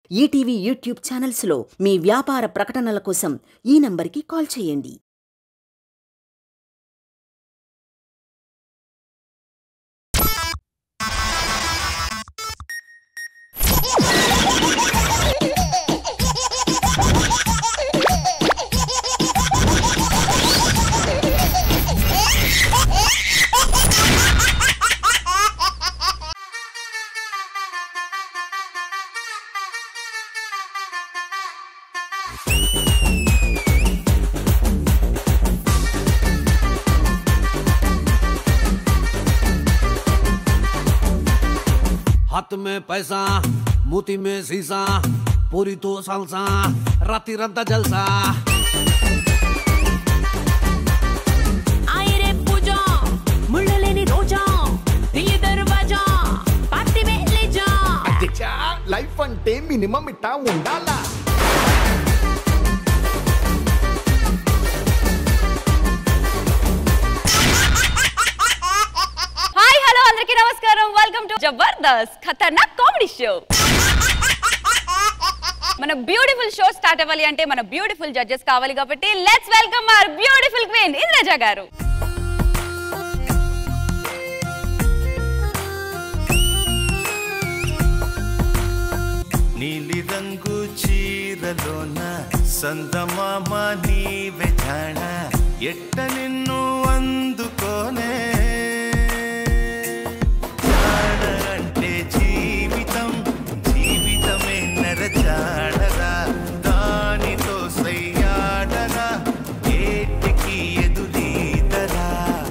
ETV YouTube ఛానల్స్లో మీ వ్యాపార ప్రకటనల కోసం ఈ నంబర్కి కాల్ చేయండి हाथ में पैसा मोती में शीशा पूरी तो सालसा राती रंता जलसा आयरे पूजा मुಳ್ಳलेని రోజా దిల్ దర్వాజా పార్టీ में ले जा అధ్యక్ష లైఫ్ అంటే మినిమం ఇట్టా ఉండాలా హాయ్ హలో అందరికీ నమస్కారం welcome to Jabardasth Khatarnak comedy show మన బ్యూటిఫుల్ షో స్టార్ట్ అవ్వాలి అంటే మన బ్యూటిఫుల్ జడ్జెస్ కావాలి కాబట్టి let's welcome our beautiful queen Indraja garu నీలి రంగు చీరలోన సందమామ నీవే జాణ ఎట్ట నిన్ను అందుకోనే జాడ అంటే జీవితం జీవితమే నరజాడరా దానితో సయ్యాడరా ఏటికి ఎదురీదరా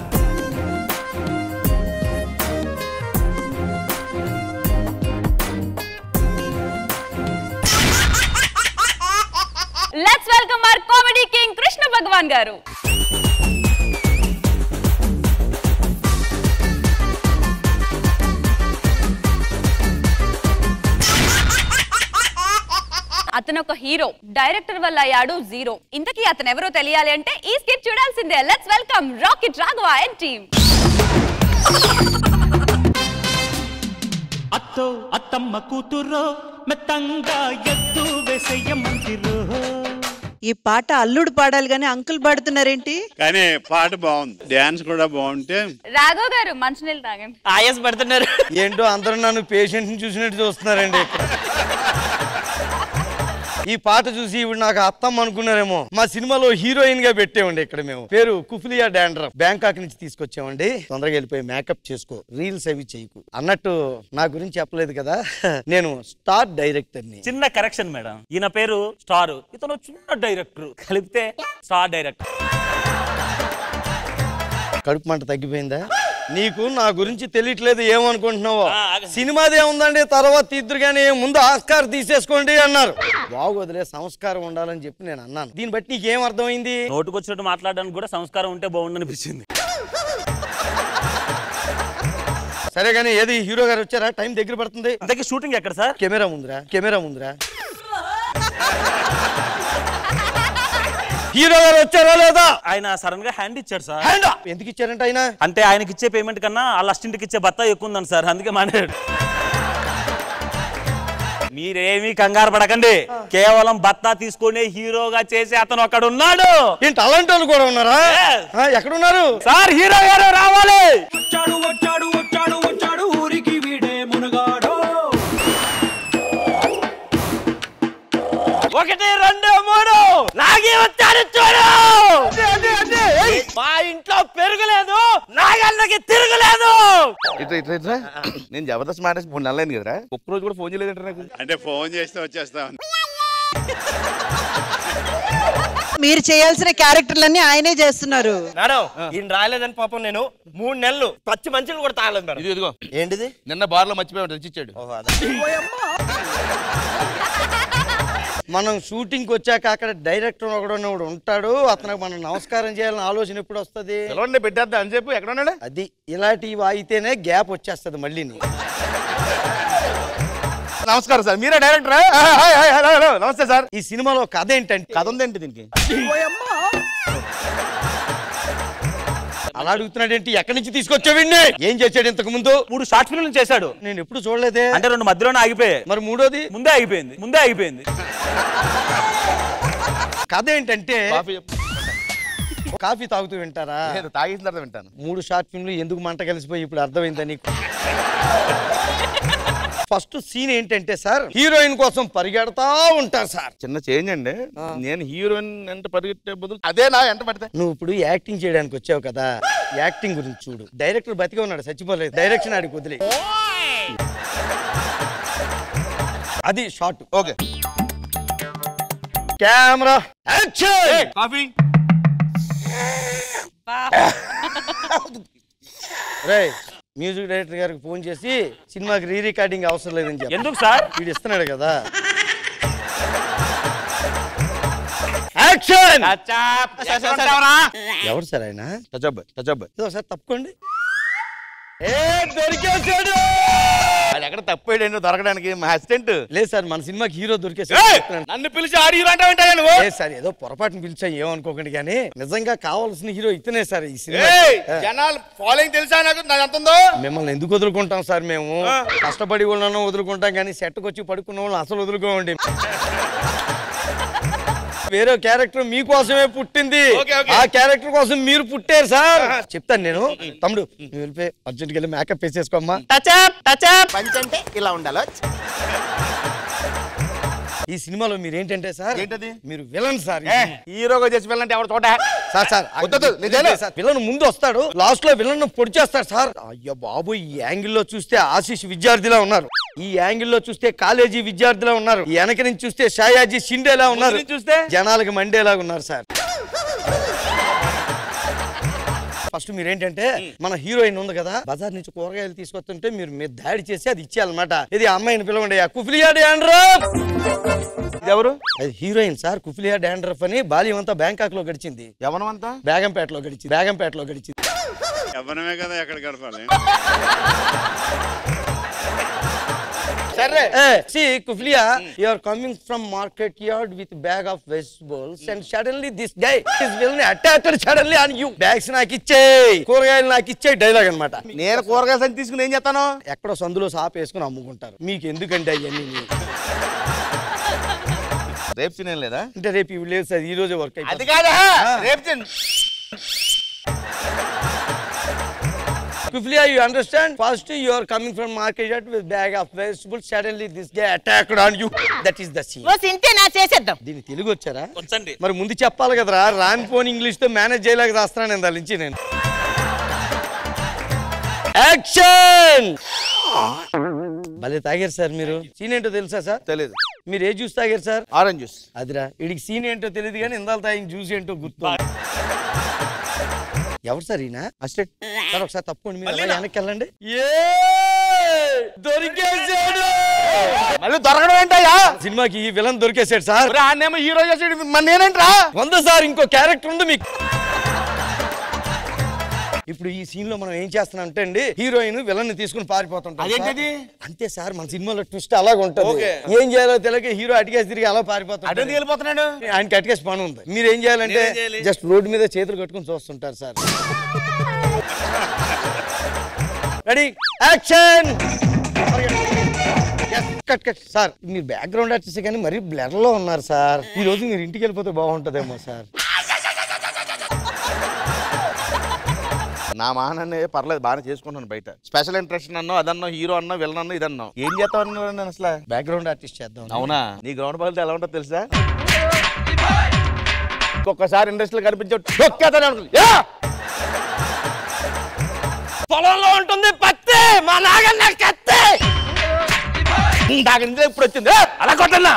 let's welcome our comedy king Krishna Bhagavan garu అతను ఒక హీరో డైరెక్టర్ వల్ల అయ్యాడు జీరో ఇంతకీ అతను ఎవరో తెలియాలి అంటే ఈ స్కిట్ చూడాల్సిందే let's welcome rocket Raghava and team అత్తో అత్తమ్మ కూతురో మెత్తంగా ఎత్తు వేసేయమంటిరో ఈ పాట అల్లుడు పాడాలి కానీ అంకుల్ పాడుతున్నారేంటి కానీ పాట బాగుంది డాన్స్ కూడా బాగుంటే రాఘవ్ గారు మంచినీళ్ళు తాగండి ఆయాస పడుతున్నారు ఏంటో అందరూ నన్ను పేషెంట్ ని చూసినట్టు చూస్తున్నారండి ఈ పాట చూసి ఇప్పుడు నాకు అత్తమ్మ అనుకున్నారేమో మా సినిమాలో హీరోయిన్ గా పెట్టేవండి ఇక్కడ మేము పేరు కుఫ్లియా డాండ్రఫ్ బ్యాంకాక్ నుంచి తీసుకొచ్చామండి తొందరగా వెళ్ళిపోయి మేకప్ చేసుకో రీల్స్ అవి చేయకు అన్నట్టు నా గురించి చెప్పలేదు కదా నేను స్టార్ డైరెక్టర్ ని చిన్న కరెక్షన్ మేడం ఈయన పేరు స్టార్ ఇతను చిన్న డైరెక్టర్ కలిపితే స్టార్ డైరెక్టర్ కడుపు మంట తగ్గిపోయిందా నీకు నా గురించి తెలియట్లేదు ఏమనుకుంటున్నావో ఆ, ఆగండి. సినిమాదే ఉందండి తర్వాత తీద్దరు కానీ ముందు ఆస్కార్ తీసేసుకోండి అన్నారు బాగోదులే సంస్కారం ఉండాలని చెప్పి నేను అన్నాను దీన్ని బట్టి నీకేం అర్థమైంది నోటుకొచ్చినట్టు మాట్లాడడానికి కూడా సంస్కారం ఉంటే బాగుండనిపించింది సరే కానీ ఏది హీరో గారు వచ్చారా టైం దగ్గర పడుతుంది అంతకీ షూటింగ్ ఎక్కడ సార్ కెమెరా ముందురా కెమెరా ముందురా హీరో గారు వచ్చారా లేదా ఆయన సడన్ గా హ్యాండ్ ఇచ్చాడు సార్ హ్యాండ్ అప్. ఎందుకు ఇచ్చారంట ఆయన అంటే ఆయనకి ఇచ్చే పేమెంట్ కన్నా వాళ్ళ అస్టింటికి ఇచ్చే బత్తా ఎక్కువ ఉందని సార్ అందుకే మానేడు మీరేమీ కంగారు పడకండి కేవలం బత్తా తీసుకునే హీరోగా చేసే అతను అక్కడ ఉన్నాడు ఏంటి అలాంటి వాళ్ళు కూడా ఉన్నారా Yes. ఆ, ఎక్కడున్నారు సార్ హీరో గారు రావాలి వచ్చాడు వచ్చాడు వచ్చాడు వచ్చాడు ఊరికి వీడే మునగాడో ఒకటి రెండు మూడు లాగి వచ్చాడు చూడు మా ఇంట్లో పెరుగులేదు నాగన్నకి తిరగలేదు ఇట్రా ఇట్రా ఇట్రా నేను జబర్దస్త్ మాట మూడు నెలలైంది కదరా ఒక్క రోజు కూడా ఫోన్ చేయలేదంటే నాకు అంటే ఫోన్ చేస్తే వచ్చేస్తా మీరు చేయాల్సిన క్యారెక్టర్లన్నీ ఆయనే చేస్తున్నారు మేడం ఈయన రాలేదని పాపం నేను మూడు నెలలు పచ్చి మంచులు కూడా తాగలేదు మేడం ఇది ఇదిగో ఏంటిది నిన్న బార్లో మర్చిపోయాడు తెచ్చిచ్చాడు ఓహో అదే మనం షూటింగ్ వచ్చాక అక్కడ డైరెక్టర్ ఒకడు ఉన్నవాడు ఉంటాడు అతనికి మనం నమస్కారం చేయాలని ఆలోచన ఎప్పుడు వస్తుంది పిలవండి పెట్టేద్దా అని చెప్పు ఎక్కడ ఉన్నాడు అది ఇలాంటివి అయితేనే గ్యాప్ వచ్చేస్తుంది మళ్ళీ నమస్కారం సార్ మీరే డైరెక్టర్ హలో హలో నమస్తే సార్ ఈ సినిమాలో కథ ఏంటంటే కథ ఉందేంటి దీనికి అలా అడుగుతున్నాడేంటి ఎక్కడి నుంచి తీసుకొచ్చావండి ఏం చేశాడు ఇంతకు ముందు మూడు షార్ట్ ఫిల్మ్ చేశాడు నేను ఎప్పుడు చూడలేదే అంటే రెండు మధ్యలోనే ఆగిపోయాయి మరి మూడోది ముందే ఆగిపోయింది ముందే ఆగిపోయింది కథ ఏంటంటే కాఫీ చెప్పు. కాఫీ తాగుతూ వింటారా లేదు తాగేసిన తర్వాత వింటాను మూడు షార్ట్ ఫిల్మ్లు ఎందుకు మంట కలిసిపోయి ఇప్పుడు అర్థమైందా నీకు ఫస్ట్ సీన్ ఏంటంటే సార్ హీరోయిన్ కోసం పరిగెడతా ఉంటారు సార్ చిన్న చేంజ్ అండి నేను హీరోయిన్ ఎంత పరిగెట్టే బదులు అదే నా ఎంత పడితే నువ్వు ఇప్పుడు యాక్టింగ్ చేయడానికి వచ్చావు కదా యాక్టింగ్ గురించి చూడు డైరెక్టర్ బతికే ఉన్నాడు చచ్చిపోలేదు డైరెక్షన్ ఆడికి వదిలే అది షార్ట్ ఓకే కెమెరా యాక్షన్ కాఫీ రే మ్యూజిక్ డైరెక్టర్ గారికి ఫోన్ చేసి సినిమాకి రీ రికార్డింగ్ అవసరం లేదని చెప్పి ఎందుకు సార్ వీడు ఇస్తున్నాడు కదా యాక్షన్ ఎవరు సార్ ఆయన టచబ్ టచబ్ ఇది ఒకసారి తప్పుకోండి ఏ దొరికేసాడు అది ఎక్కడ తప్పేయండి దొరకడానికి మా అసిస్టెంట్ లేదు సార్ మన సినిమాకి హీరో దొరికేసాడు నన్ను పిలిచి ఆడి హీరో అంటావేంటయ్యా నువ్వు లేదు సార్ ఏదో పొరపాటున పిలిచా ఏమనుకోకండి కానీ నిజంగా కావాల్సిన హీరో ఇతనే సార్ ఈ సినిమా ఏయ్, జనాలు ఫాలోయింగ్ తెలుసా నాకు నాకు ఎంత ఉందో మిమ్మల్ని ఎందుకు వదులుకుంటాం సార్ మేము కష్టపడి వాళ్ళను వదులుకుంటాం కానీ సెట్కి వచ్చి పడుకున్న వాళ్ళని అసలు వదులుకోమండి వేరే క్యారెక్టర్ మీకోసమే పుట్టింది ఓకే, ఓకే. ఆ క్యారెక్టర్ కోసం మీరు పుట్టారు సార్ చెప్తాను నేను తమ్ముడు నువ్వు వెళ్ళిపోయి అర్జెంట్కి వెళ్ళి మేకప్ వేసేసుకోమ్మా టచ్అప్ టచ్అప్ పంచంటే ఇలా ఉండాలో ఈ సినిమాలో మీరు ఏంటంటే సార్ ఏంటది? మీరు విలన్ సార్ ఈ ఏ, సినిమా. హీరోగా చేసి వెళ్ళంటే ఎవరు చోట సార్ సార్ వద్దొద్దు, నిజాలు. సార్ విలన్ ముందు వస్తాడు లాస్ట్ లో విలన్ పొడి చేస్తాడు సార్ అయ్యో బాబు ఈ యాంగిల్ లో చూస్తే ఆశీష్ విద్యార్థిలా ఉన్నారు ఈ యాంగిల్ లో చూస్తే కాలేజీ విద్యార్థిలా ఉన్నారు ఈ వెనక నుంచి చూస్తే షాయాజీ షిండేలా ఉన్నారు ముందు నుంచి చూస్తే? జనాలకి మండేలా ఉన్నారు సార్ ఫస్ట్ మీరేంటంటే మన హీరోయిన్ ఉంది కదా బజార్ నుంచి కూరగాయలు తీసుకొస్తుంటే మీరు మీద దాడి చేసి అది ఇచ్చేయాలన్నమాట ఇది ఆ అమ్మాయిని పిలవండి ఆ కుఫ్లియా డాండ్రఫ్ ఇది ఎవరు అది హీరోయిన్ సార్ కుఫ్లియా డాండ్రఫ్ అని బాల్యం అంతా బ్యాంకాక్ లో గడిచింది ఎవరం అంతా బేగంపేటలో గడిచింది బేగంపేటలో గడిచింది ఎవరమే కదా ఎక్కడ గడపాలి సరే see Kufliya you are coming from market yard with bag of vegetables and suddenly this guy is will attacked suddenly on you bags నాకు ఇచ్చేయ్ కూరగాయలు నాకు ఇచ్చే డైలాగ్ అన్నమాట నేను కూరగాయల సంచి తీసుకుని ఏం చేస్తాను ఎక్కడో సందులో సాప్ వేసుకుని అమ్ముకుంటారు మీకు ఎందుకంటే అవన్నీ రేపు సీన్ ఏం లేదా అంటే రేపు ఇవి లేదు సార్ ఈ రోజే వర్క్ అది కాదా రేపు scene Kufliya, you understand? First, you are coming from market yard with bag of vegetables. Suddenly, this guy attacked on you. That is the scene. ఓ సింతే నా చేసేద్దాం దీని తెలుగు వచ్చారా వచ్చండి మరి ముందు చెప్పాలి కదరా రాని పోని ఇంగ్లీష్ తో మేనేజ్ చేయలేక రాస్తున్నాను నేను దాని నుంచి నేను యాక్షన్ భలే తాగారు సార్ మీరు సీన్ ఏంటో తెలుసా సార్ తెలియదు మీరు ఏ జ్యూస్ తాగారు సార్ ఆరెంజ్ జ్యూస్ అదిరా వీడికి సీన్ ఏంటో తెలియదు కానీ ఇందాల తాగిన జ్యూస్ ఏంటో గుర్తు ఎవరు సార్ ఈయన అసిస్టెంట్ సార్ ఒకసారి తప్పకుండా మీరు అలా వెనక్కి వెళ్ళండి ఏ దొరికేసాడు మళ్ళీ దొరకడం ఏంటయ్యా సినిమాకి ఈ విలన్ దొరికేసాడు సార్ ఆన్నేమో హీరో చేసాడు మన నేనేంట్రా వంద సార్ ఇంకో క్యారెక్టర్ ఉంది మీకు ఇప్పుడు ఈ సీన్ లో మనం ఏం చేస్తున్నాం అంటే అండి హీరోయిన్ విలన్ ని తీసుకుని పారిపోతుంటాం అదేంటిది? సార్. అంతే సార్ మన సినిమాలో ట్విస్ట్ అలాగ ఉంటుంది ఓకే. ఏం చేయాలో తెలియక హీరో అటుకేసి తిరిగి అలా పారిపోతాడు అడ్డం వెళ్ళిపోతున్నాడు ఆయనకి అటుకేసి పని ఉంది మీరు ఏం చేయాలంటే నేనేం చేయాలి? జస్ట్ రోడ్డు మీద చేతులు కట్టుకుని చూస్తుంటారు sir ready action cut cut sir మీరు బ్యాక్గ్రౌండ్ ఆర్టిస్ట్ కానీ మరీ బ్లర్ లో ఉన్నారు సార్ ఈ రోజు మీరు ఇంటికి వెళ్ళిపోతే బాగుంటుందేమో సార్ నా మానాన్ని పర్లేదు బాగానే చేసుకుంటాను బయట స్పెషల్ ఇంట్రెస్ట్ అన్నో అదన్నో హీరో అన్నో విలన్ అన్నో ఇదన్నో ఏం చేస్తావు నేను అసలు బ్యాక్గ్రౌండ్ ఆర్టిస్ట్ చేద్దాం అవునా నీ గ్రౌండ్ పగిలితే ఎలా ఉంటుందో తెలుసా ఒక్కొక్కసారి ఇండస్ట్రీలో కనిపించే తొక్కేతానే అనుకో- యా! పొలంలో ఉంటుంది పత్తి మా నాగన్న కత్తి నాకు ఇందులో ఇప్పుడు వచ్చింది ఏ! అలా కొట్టన్నా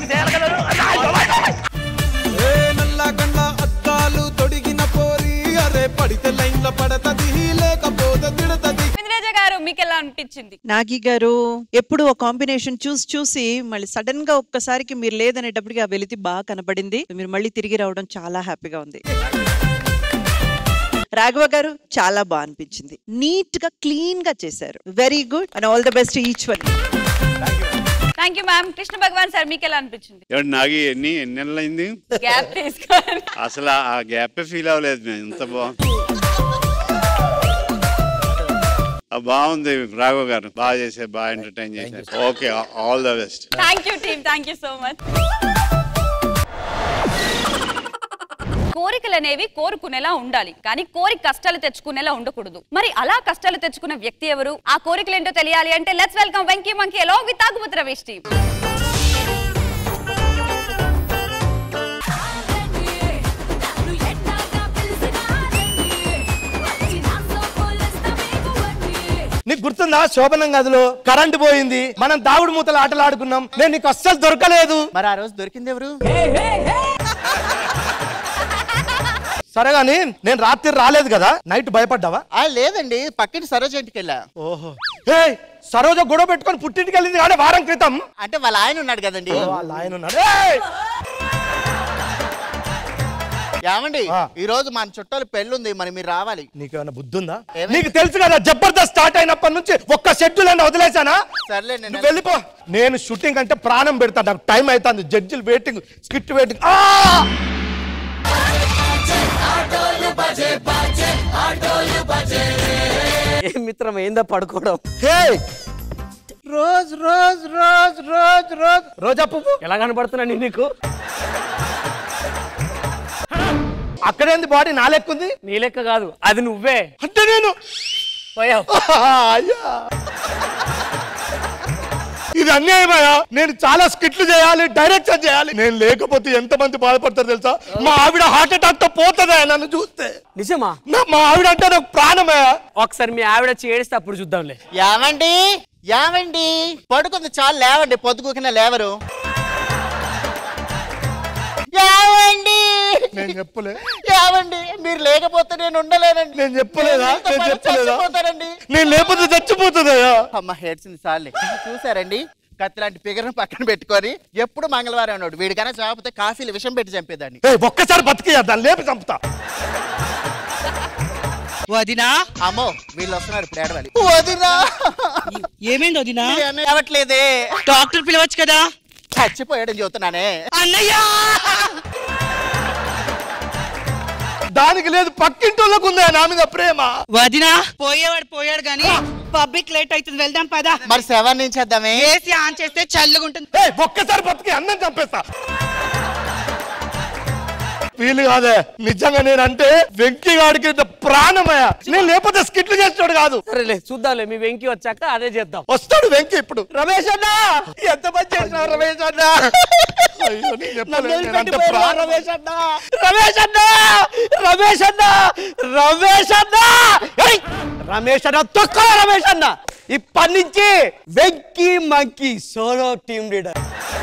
నల్లగండ్ల అద్దాలు తొడిగిన పోరి అరే పడితే లైన్ లో పడతది లేకపోతే తిడతది ఇంద్రజ గారు మీకు ఎలా అనిపించింది నాగి గారు ఎప్పుడు ఒక కాంబినేషన్ చూసి చూసి మళ్ళీ సడన్ గా ఒక్కసారికి మీరు లేదనేటప్పటికి ఆ వెలితి బాగా కనబడింది మీరు మళ్ళీ తిరిగి రావడం చాలా హ్యాపీగా ఉంది రాఘవ గారు చాలా బాగా అనిపించింది నీట్ గా క్లీన్ గా చేశారు very good and all the best each one thank you ma'am Krishna Bhagavan sir మీకు ఎలా అనిపించింది ఎవడు నాగి ఎన్ని ఎన్ని నెలలు అయింది గ్యాప్ తీసుకోండి అసలు ఆ గ్యాప్ ఫీల్ అవ్వలేదు మేము ఇంత బాగుంది ఆ, బాగుంది రాఘవ్ గారు బాగా చేశారు బాగా ఎంటర్టైన్ చేశారు okay all the best thank you team thank you so much కోరికలు అనేవి కోరుకునేలా ఉండాలి కానీ కోరిక కష్టాలు తెచ్చుకునేలా ఉండకూడదు మరి అలా కష్టాలు తెచ్చుకున్న వ్యక్తి ఎవరు ఆ కోరికలు ఏంటో తెలియాలి అంటే let's welcome Venky monkey along with తాగుబుత్ర రవేష్ టీమ్ నీకు గుర్తుందా శోభనం గదిలో కరెంట్ పోయింది మనం దాగుడు మూతలు ఆటలు ఆడుకున్నాం నేను నీకు అస్సలు దొరకలేదు మరి ఆ రోజు దొరికింది ఎవరు సరే గాని నేను రాత్రి రాలేదు కదా నైట్ భయపడ్డావా ఆ లేదండి పక్కింటి సరోజ ఇంటికి వెళ్ళా ఓహో హే సరోజ గొడవ పెట్టుకొని పుట్టింటికి వెళ్ళింది కానీ వారం క్రితం అంటే వాళ్ళ ఆయన ఉన్నాడు కదండి వాళ్ళ ఆయన ఉన్నాడు ఏయ్! ఏమండి ఈ రోజు మన చుట్టాలు పెళ్ళుంది మరి మీరు రావాలి నీకేమైనా బుద్ధి ఉందా ఏమైంది? నీకు తెలుసు కదా జబర్దస్త్ స్టార్ట్ అయినప్పటి నుంచి ఒక్క షెడ్యూల్ అని వదిలేసానా సర్లే నేను నువ్వు వెళ్ళిపో నేను షూటింగ్ అంటే ప్రాణం పెడతా నాకు టైం అవుతుంది జడ్జిలు వెయిటింగ్ స్కిట్ వెయిటింగ్ ఏం మిత్రం ఏందో పడుకోవడం hey rose rose rose rose rose రోజా పువ్వు ఎలా కనబడుతున్నా నేను నీకు అక్కడేంది బాడీ నా లెక్కుంది నీ లెక్క కాదు అది నువ్వే అంటే నేను పోయావు అయ్యా ఇది అన్యాయమయ్యా నేను చాలా స్కిట్లు చేయాలి డైరెక్షన్ చేయాలి నేను లేకపోతే ఎంత మంది బాధపడతారు తెలుసా మా ఆవిడ హార్ట్ అటాక్ తో పోతుందా నన్ను చూస్తే నిజమా నా మా ఆవిడ అంటే నాకు ప్రాణమయ్యా ఒకసారి మీ ఆవిడ చేడిస్తే అప్పుడు చూద్దాంలే ఏమండి ఏమండి పడుకుంది చాలు లేవండి పొద్దుకూకిన లేవరు ఏమండి నేను చెప్పలే ఏమండి మీరు లేకపోతే నేను ఉండలేనండి నేను చెప్పలేదా మీతో నేను పాటు చెప్పలేదా చచ్చిపోతానండి. నేను లేకపోతే చచ్చిపోతుందయ్యా అమ్మ హేడ్చింది చాలే చూసారండి కత్తి లాంటి ఫిగర్ను పక్కన పెట్టుకొని ఎప్పుడు మంగళవారం అన్నాడు వీడికైనా చాకపోతే కాఫీలు విషం పెట్టి చంపేదాన్ని ఏయ్, ఒక్కసారి బతికేయా దాన్ని లేపి చంపుతా వదినా అమ్మో వీళ్ళు వస్తున్నారు ఇప్పుడు ఏడవాలి వదినా ఏమైంది వదినా మీ అన్నయ్య అవ్వట్లేదే డాక్టర్ పిలవచ్చు కదా చచ్చిపోయాడని చెబుతున్నానే అన్నయ్యా దానికి లేదు పక్కింటోళ్ళకు ఉందా నా మీద ప్రేమ వదినా పోయేవాడు పోయాడు గాని పబ్లిక్ లేట్ అవుతుంది వెళ్దాం పదా మరి సెవెన్ నుంచి చేద్దామే ఏసీ ఆన్ చేస్తే చల్లగా ఉంటుంది ఏయ్, ఒక్కసారి బతికి అన్నం చంపేస్తా వీలు కాదే నిజంగా నేనంటే వెంకీ గాడికి ఇంత ప్రాణమయ్యా నేను లేకపోతే స్కిట్లు చేస్తాడు కాదు సరేలే చూద్దాంలే మీ వెంకి వచ్చాక అదే చేద్దాం వస్తాడు వెంకీ ఇప్పుడు రమేష్ అన్న ఎంత మంది చేసినావు రమేష్ అన్న అయ్యో, నేను చెప్పలేదు, నన్ను నేనంటే వదిలిపెట్టిపోయావా, ప్రాణం. రమేష్ అన్న రమేష్ అన్న రమేష్ అన్న రమేష్ అన్న ఏయ్! రమేష్ అన్న తొక్క రమేష్ అన్న ఇప్పటి నుంచి Venky monkey solo team leader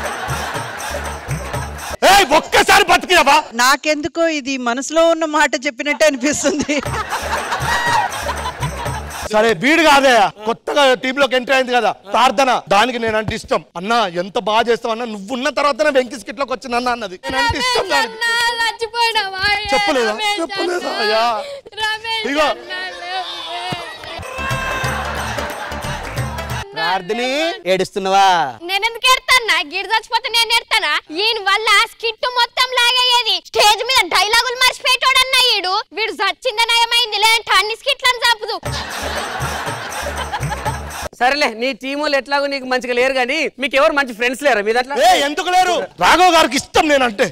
ఏయ్, ఒక్కసారి బతికినవా నాకెందుకో ఇది మనసులో ఉన్న మాట చెప్పినట్టే అనిపిస్తుంది సరే వీడు కాదే కొత్తగా టీమ్ లోకి ఎంటర్ అయింది కదా ప్రార్థన దానికి నేనంటే ఇష్టం అన్న ఎంత బాగా చేస్తావు అన్న నువ్వు ఉన్న తర్వాతనే వెంకీ స్కిట్ లోకి వచ్చిన అన్న అన్నది నేనంటే ఇష్టం దానికి చెప్పలేదా చెప్పలేదా అయ్యా ఇగో ప్రార్థని ఏడుస్తున్నావా నేనెందుకు ఎడతానా గిడి చచ్చిపోతే నేను ఎడతానా ఈయన వల్ల స్కిట్ మొత్తం లాగయ్యేది స్టేజ్ మీద డైలాగులు మర్చిపోయేటోడన్నా ఈడు వీడు చచ్చిందని నయమైంది లేదంటే అన్ని స్కిట్లను చంపుదు సరేలే నీ టీములు ఎట్లాగో నీకు మంచిగా లేరు కానీ మీకు ఎవరు మంచి ఫ్రెండ్స్ లేరా మీ దాంట్లో ఏ ఎందుకు లేరు రాఘవ్ గారికి ఇష్టం నేనంటే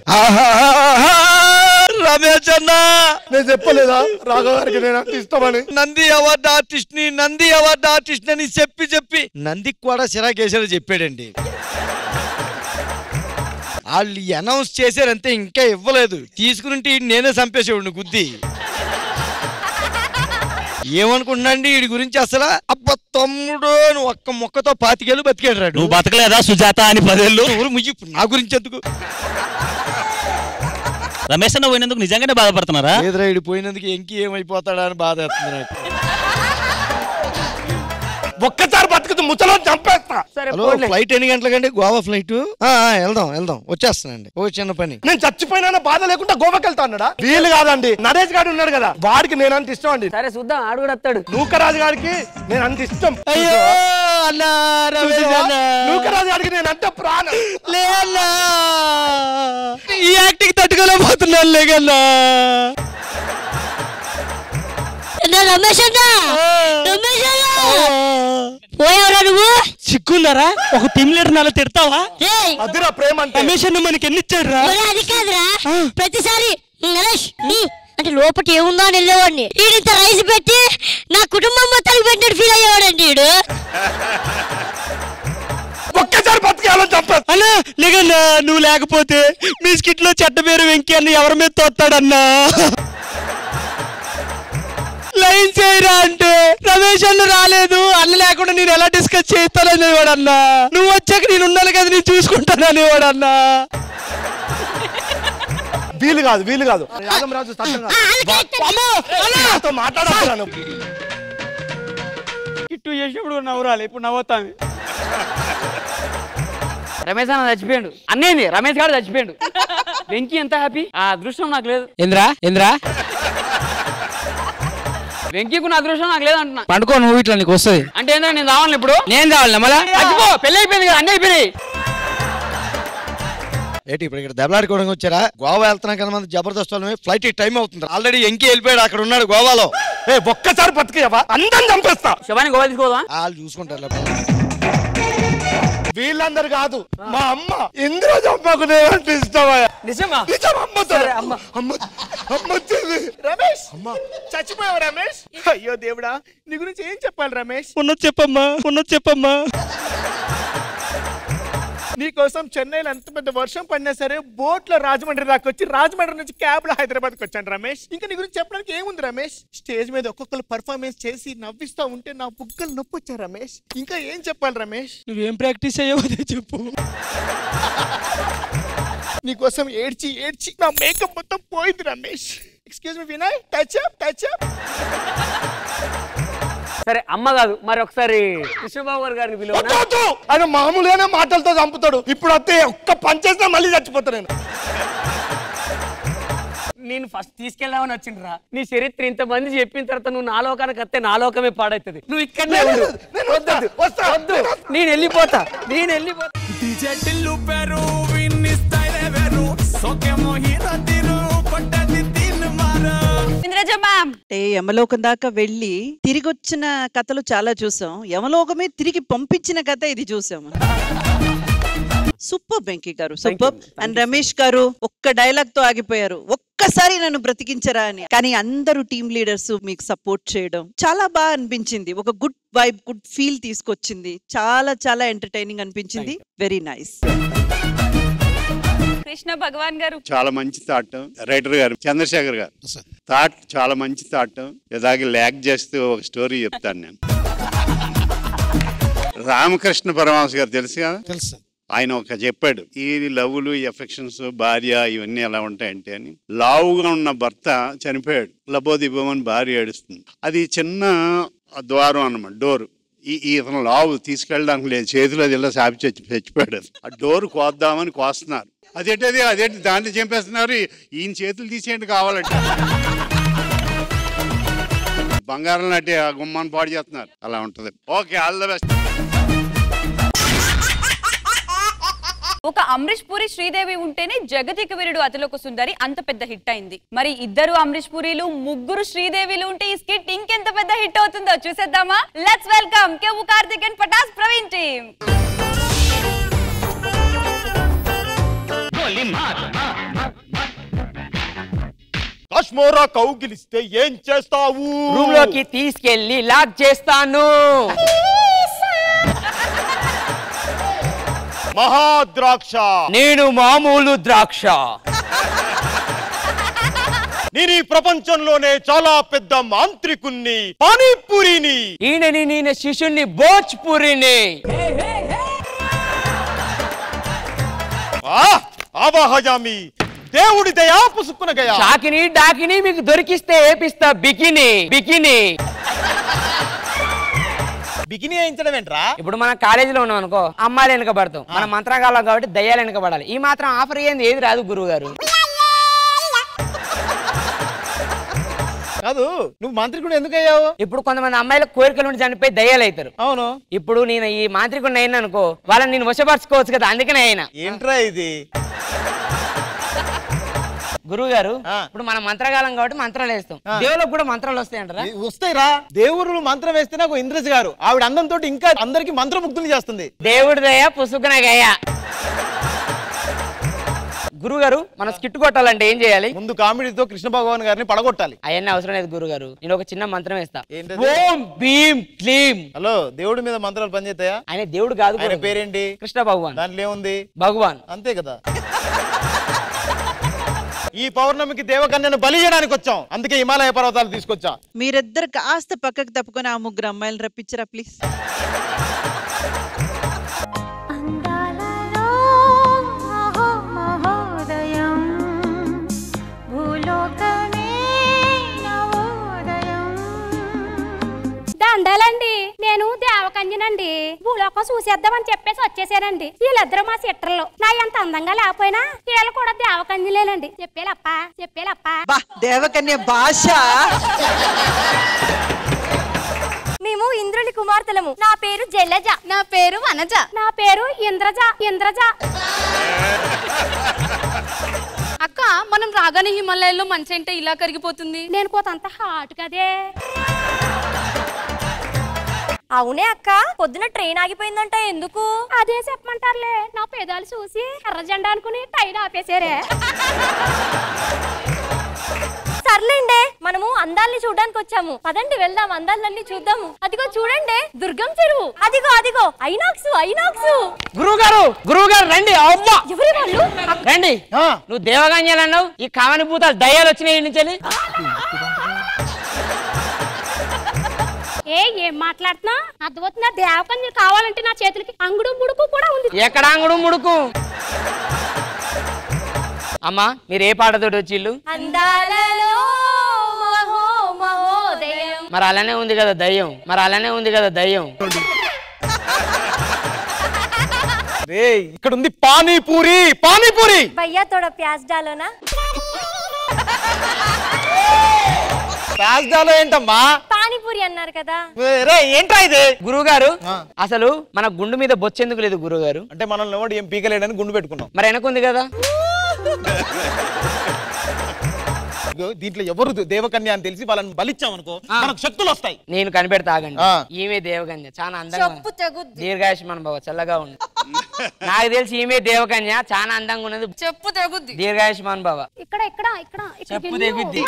రమేష్ అన్న నేను చెప్పలేదా రాఘవ్ గారికి నేనంటే ఇష్టమని నంది అవార్డు ఆర్టిస్ట్ ని నంది అవార్డు ఆర్టిస్ట్ అని చెప్పి చెప్పి నందికి కూడా సిరాకేశారు చెప్పాడండి వాళ్ళు అనౌన్స్ చేశారంతే ఇంకా ఇవ్వలేదు తీసుకుని నేనే చంపేసేవాడిని గుద్ది ఏమనుకుంటున్నాండి వీడి గురించి అసలు అబ్బ తమ్ముడు అని ఒక్క మొక్కతో పాతికేళ్ళు బతికాడు రాడు నువ్వు బతకలేదా సుజాత అని పదేళ్ళు ఎవరు ముయ్యి ఇప్పుడు నా గురించి ఎందుకు రమేష్ అన్న పోయినందుకు నిజంగానే బాధపడుతున్నారా లేదురా వీడు పోయినందుకు ఎంకి ఏమైపోతాడా అని బాధ వేస్తుంది నాకు ఒక్కసారి బతుకుతూ ముచ్చలో చంపేస్తా హలో ఫ్లైట్ ఎన్ని గంటలకండి గోవా ఫ్లైట్ వెళ్దాం వెళ్దాం వచ్చేస్తానండి ఓ చిన్న పని నేను చచ్చిపోయినా బాధ లేకుండా గోవాకి వెళ్తా అన్నాడా వీలు కాదండి నరేష్ గారు ఉన్నాడు కదా వాడికి నేను అంత ఇష్టం అండి సరే చూద్దాం ఆడు కూడా వస్తాడు నూకరాజు గారికి నేను అంత ఇష్టం అయ్యో అన్నా రమేష్ చూసావా? అన్నా. నూకరాజు గారికి నేను అంటే ప్రాణం లే అన్నా. ఈ యాక్టింగ్ తట్టుకోలేకపోతున్నాను లేకన్నా అన్న రమేష్ అన్న రమేష్ అన్న పోయావురా నువ్వు సిగ్గుందరా ఒక టీమ్ లీడర్ అలా తిడతావా రేయ్ అదిరా ప్రేమ అంటే రమేష్ అన్న మనకి ఎన్ని ఇచ్చాడు రా మరి అది కాదురా ప్రతిసారి నరేష్ నీ అంటే లోపల ఏముందో అని వెళ్ళేవాడిని ఈడింత రైస్ పెట్టి నా కుటుంబం మొత్తానికి పెట్టినట్టు ఫీల్ అయ్యేవాడండి ఈడు ఒక్కసారి బతికేయాలని చంపారు అన్నా లేకన్నా నువ్వు లేకపోతే మీ స్కిట్ లో చెడ్డ పేరు వెంకీ అన్న ఎవరి మీద తోస్తాడన్నా లైన్ చేయరా అంటే రమేష్ అన్న రాలేదు అన్న లేకుండా నేను ఎలా డిస్కస్ చేస్తానని వాడన్నా నువ్వు వచ్చాక నేను ఉన్నాను కదా నేను చూసుకుంటానని వాడన్నా వీలు కాదు వీలు కాదు యాగమరాజు సత్యం కాదు మాట్లాడాలను కిట్టు చేసినప్పుడు నవ్వురాలి ఇప్పుడు నవ్వుతాను రమేష్ అన్న చచ్చిపోయాడు అన్నేంది రమేష్ గారు చచ్చిపోయాడు వెంకీ ఎంత హ్యాపీ ఆ అదృష్టం నాకు లేదు ఇంద్రా ఇంద్రా వెంకీకున్న అదృష్టం నాకు లేదు అంటున్నా పండుకో నువ్వు ఇట్లా నీకు వస్తుంది అంటే ఏంటంటే నేను రావాలి ఇప్పుడు నేను రావాలి మళ్ళా చచ్చిపో పెళ్ళి అయిపోయింది కదా అన్నీ అయిపోయినాయి ఏంటి ఇప్పుడు ఇక్కడ దెబ్బలాడుకోవడానికి వచ్చారా గోవా వెళ్తున్నాం కదా మన జబర్దస్త్ వాళ్ళమే ఫ్లైట్ టైం అవుతుంది ఆల్రెడీ ఎంకి వెళ్ళిపోయాడు అక్కడ ఉన్నాడు గోవాలో ఏ ఒక్కసారి బతికేయవా అందరం చంపేస్తా శవాన్ని గోవా తీసుకోదా వాళ్ళు చూసుకుంటారు వీళ్ళందరు కాదు మా అమ్మ ఇంద్ర చంపకునే అంటే ఇష్టమా నిజమా నిజం అమ్మతో అమ్మ అమ్మ అమ్మ వచ్చింది రమేష్ అమ్మ చచ్చిపోయావు రమేష్ అయ్యో దేవుడా నీ గురించి ఏం చెప్పాలి రమేష్ ఉన్నది చెప్పమ్మా ఉన్నది చెప్పమ్మా నీకోసం చెన్నైలో ఎంత పెద్ద వర్షం పడినా సరే బోట్ లో రాజమండ్రి దాకా వచ్చి రాజమండ్రి నుంచి క్యాబ్ లో హైదరాబాద్ కి వచ్చాను రమేష్ ఇంకా నీ గురించి చెప్పడానికి ఏముంది రమేష్ స్టేజ్ మీద ఒక్కొక్కరు పర్ఫార్మెన్స్ చేసి నవ్విస్తా ఉంటే నా బుగ్గలు నొప్పి వచ్చా రమేష్ ఇంకా ఏం చెప్పాలి రమేష్ నువ్వేం ప్రాక్టీస్ అయ్యావో అదే చెప్పు నీకోసం ఏడ్చి ఏడ్చి నా మేకప్ మొత్తం పోయింది Ramesh excuse me Vinay touch up touch up సరే అమ్మ కాదు మరి ఒకసారి కృష్ణబాబు గారు గారిని పిలువ వద్దు! ఆయన మామూలుగానే మాటలతో చంపుతాడు ఇప్పుడు వస్తే ఒక్క పంచేసినా మళ్ళీ చచ్చిపోతా నేను నేను ఫస్ట్ తీసుకెళ్దామని వచ్చిండ్రా నీ చరిత్ర ఇంత మంది చెప్పిన తర్వాత నువ్వు నా లోకానికి వస్తే నా లోకమే పాడవుతుంది నువ్వు ఇక్కడనే ఉండు వద్దొద్దు. వద్దు నేను వెళ్ళిపోతా నేను వెళ్ళిపోతా ఇంద్రజ మ్యామ్ అంటే యమలోకం దాకా వెళ్ళి తిరిగి వచ్చిన కథలు చాలా చూసాం యమలోకమే తిరిగి పంపించిన కథ ఇది చూసాం సూపర్ వెంకీ గారు సూపర్ అండ్ రమేష్ గారు ఒక్క డైలాగ్ తో ఆగిపోయారు ఒక్కసారి నన్ను బ్రతికించరా అని కానీ అందరూ టీమ్ లీడర్స్ మీకు సపోర్ట్ చేయడం చాలా బాగా అనిపించింది ఒక గుడ్ వైబ్ గుడ్ ఫీల్ తీసుకొచ్చింది చాలా చాలా ఎంటర్టైనింగ్ అనిపించింది వెరీ నైస్ కృష్ణ భగవాన్ గారు చాలా మంచి థాట్ రైటర్ గారు చంద్రశేఖర్ గారు థాట్ చాలా మంచి థాట్ ఇలాగే ల్యాక్ చేస్తూ ఒక స్టోరీ చెప్తాను నేను రామకృష్ణ పరమహంస గారు తెలుసు కదా తెలుసు ఆయన ఒక చెప్పాడు ఈ లవ్లు ఎఫెక్షన్స్ భార్య ఇవన్నీ ఎలా ఉంటాయంటే అని లావుగా ఉన్న భర్త చనిపోయాడు లబోదిబ్బమని భార్య ఏడుస్తుంది అది చిన్న ద్వారం అన్నమాట డోర్ ఈ ఈ ఇతను లావు తీసుకెళ్ళడానికి లేదు చేతిలో ఇలా సాపి చచ్చి చచ్చిపోయాడు ఆ డోర్ కోద్దామని కోస్తున్నారు అదేంటది అదేంటి దాన్ని చంపేస్తున్నారు ఈయన చేతులు తీసేయండి కావాలంటే బంగారం లాంటి ఆ గుమ్మాన్ని పాడు చేస్తున్నారు అలా ఉంటది ఓకే ఆల్ ద బెస్ట్ ఒక అమరీష్ పూరి శ్రీదేవి ఉంటేనే జగతిక వీరుడు అతిలోక సుందరి అంత పెద్ద హిట్ అయింది మరి ఇద్దరు అమరీష్ పూరీలు ముగ్గురు శ్రీదేవిలు ఉంటే ఈ స్కిట్ ఇంకెంత పెద్ద హిట్ అవుతుందో చూసేద్దామా let's welcome Kevvu Karthik and Patas Praveen team Kashmora కౌగిలిస్తే ఏం చేస్తావు రూమ్ లోకి తీసుకెళ్లి లాక్ చేస్తాను మహాద్రాక్ష నేను మామూలు ద్రాక్ష నేను ఈ ప్రపంచంలోనే చాలా పెద్ద మాంత్రికుణ్ణి పానీపూరిని ఈయనని నేను శిష్యుణ్ణి భోజ్పురిని ఆ, ఆవాహయామి దేవుడి దయా పుసుక్కున గయా షాకిని డాకిని మీకు దొరికిస్తే ఏపిస్తా బికిని బికిని బిగిని వేయించడం ఏంట్రా ఇప్పుడు మనం కాలేజీలో ఉన్నాం అనుకో అమ్మాయిలు వెనకబడతాం మనం మంత్రగాళ్ళం కాబట్టి దయ్యాలు వెనకబడాలి ఈ మాత్రం ఆఫర్ ఏంది ఏది రాదు గురువు గారు కాదు నువ్వు మాంత్రికుడు ఎందుకు అయ్యావు ఇప్పుడు కొంతమంది అమ్మాయిల కోరికలు ఉండి చనిపోయి దయ్యాలు అవుతారు అవును ఇప్పుడు నేను ఈ మాంత్రికుడిని అయినా అనుకో వాళ్ళని నేను వశపరచుకోవచ్చు కదా అందుకనే అయినా ఏంట్రా ఇది గురువు గారు ఇప్పుడు మన మంత్రకాలం కాబట్టి మంత్రాలు వేస్తాం దేవులకు కూడా మంత్రాలు వస్తాయంటారా వస్తాయిరా దేవుడు మంత్రం వేస్తే నాకు ఇంద్రజ్ గారు ఆవిడ అందంతో ఇంకా అందరికి మంత్రముగ్ధులు చేస్తుంది దేవుడి దయ పుసుకున గయ గురువు గారు మన స్కిట్ కొట్టాలంటే ఏం చేయాలి ముందు కామెడీతో కృష్ణ భగవాన్ గారిని పడగొట్టాలి అవన్నీ అవసరం లేదు గురువు గారు నేను ఒక చిన్న మంత్రం వేస్తా ఏంటది? ఓం భీం క్లీం హలో దేవుడి మీద మంత్రాలు పనిచేస్తాయా ఆయన దేవుడు కాదు ఆయన గురువు. పేరేంటి కృష్ణ భగవాన్ దాంట్లో ఏముంది భగవాన్ అంతే కదా ఈ పౌర్ణమికి దేవకన్యను బలి చేయడానికి వచ్చాం అందుకే హిమాలయ పర్వతాలు తీసుకొచ్చా మీరిద్దరు కాస్త పక్కకు తప్పుకొని ఆ ముగ్గురు అమ్మాయిలు రప్పించరా ప్లీజ్ దండాలండి నేను దేవకన్యనండి భూలోకం చూసేద్దామని చెప్పేసి వచ్చేసానండి వీళ్ళిద్దరు మా సిట్టర్లు నా ఎంత అందంగా లేకపోయినా వీళ్ళు కూడా దేవకన్యలేనండి చెప్పేలప్ప చెప్పేలప్ప బా దేవకన్య భాష మేము ఇంద్రుని కుమార్తెలము నా పేరు జలజ నా పేరు వనజ నా పేరు ఇంద్రజ ఇంద్రజ అక్క మనం రాగానే హిమాలయాల్లో మంచి అంటే ఇలా కరిగిపోతుంది నేను కోతంత హాట్ కదే అవునే అక్క పొద్దున ట్రైన్ ఆగిపోయిందంట ఎందుకు అదే చెప్పమంటారులే నా పేదాలు చూసి ఎర్ర జెండా అనుకుని ట్రైన్ ఆపేశారే సర్లేండి మనము అందాల్ని చూడడానికి వచ్చాము పదండి వెళ్దాం అందాలన్నీ చూద్దాము అదిగో చూడండి దుర్గం చెరువు అదిగో అదిగో ఐనాక్స్ ఐనాక్స్ గురువు గారు గురువు గారు రండి అవ్వా ఎవరి వాళ్ళు రండి నువ్వు దేవగాన్యాలు అన్నావు ఈ కామని భూతాలు దయ్యాలు వచ్చినాయి ఈ నుంచి ఏ ఏం మాట్లాడుతున్నా అర్థమవుతుందా దేవకన్యలు కావాలంటే నా చేతులకి అంగుడు ముడుకు కూడా ఉంది ఎక్కడ అంగుడు ముడుకు అమ్మా మీరు ఏ పాటతోటి వచ్చిళ్ళు అందాలలో మహో మహోదయం మరి అలానే ఉంది కదా దయ్యం మరి అలానే ఉంది కదా దయ్యం రే ఇక్కడ ఉంది పానీపూరి పానీపూరి భయ్యా తోడ ప్యాజ్ డాలో నా రాజధాలో ఏంటమ్మా పానీపూరి అన్నారు కదా రే ఏంట్రా ఇది గురువు గారు అసలు మన గుండు మీద బొచ్చెందుకు లేదు గురువు గారు అంటే మనల్ని ఎవడు ఏం పీకలేడని గుండు పెట్టుకున్నాం మరి వెనకుంది కదా ఇగో దీంట్లో ఎవరు దేవకన్య అని తెలిసి వాళ్ళని బలిచ్చాం అనుకో మనకు శక్తులు వస్తాయి నేను కనిపెడతా ఆగండి ఆ. ఈమె దేవకన్య చాలా అందంగా ఉంది. చెప్పు తెగుద్ది దీర్ఘాయుష్మాన్ బాబా చల్లగా ఉంది నాకు తెలిసి ఈమె దేవకన్య చాలా అందంగా ఉన్నది చెప్పు తెగుద్ది దీర్ఘాయుష్మాన్ బాబా ఇక్కడ ఇక్కడ ఇక్కడ ఇక్కడికి చెప్పు వెళ్ళు. తెగుద్ది